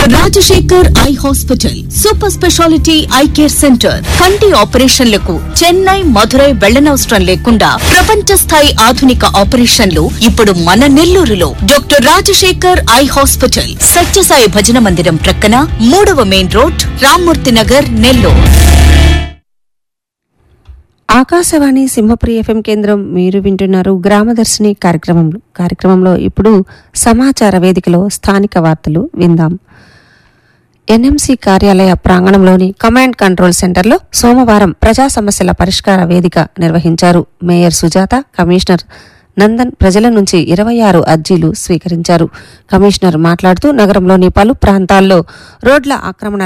doctor Rajasekhar eye hospital super speciality eye care centre కంటి ఆపరేషన్లకు చెన్నై మధురై వెళ్లనవసరం లేకుండా ప్రపంచ స్థాయి ఆధునిక ఆపరేషన్లు ఇప్పుడు మన నెల్లూరులో doctor Rajasekhar eye hospital Sathya Sai భజన మందిరం ప్రక్కన మూడవ main road Rammurthy Nagar Nellore Akashvani Simhapuri FM కేంద్రం మీరు వింటున్నారు గ్రామదర్శిని కార్యక్రమంలో కార్యక్రమంలో ఇప్పుడు సమాచార వేదికలో స్థానిక వార్తలు విందాం ఎన్ఎంసీ కార్యాలయ ప్రాంగణంలోని కమాండ్ కంట్రోల్ సెంటర్లో సోమవారం ప్రజా సమస్యల పరిష్కార వేదిక నిర్వహించారు మేయర్ సుజాత కమిషనర్ నందన్ ప్రజల నుంచి ఇరవై ఆరు అర్జీలు స్వీకరించారు కమిషనర్ మాట్లాడుతూ నగరంలోని పలు ప్రాంతాల్లో రోడ్ల ఆక్రమణ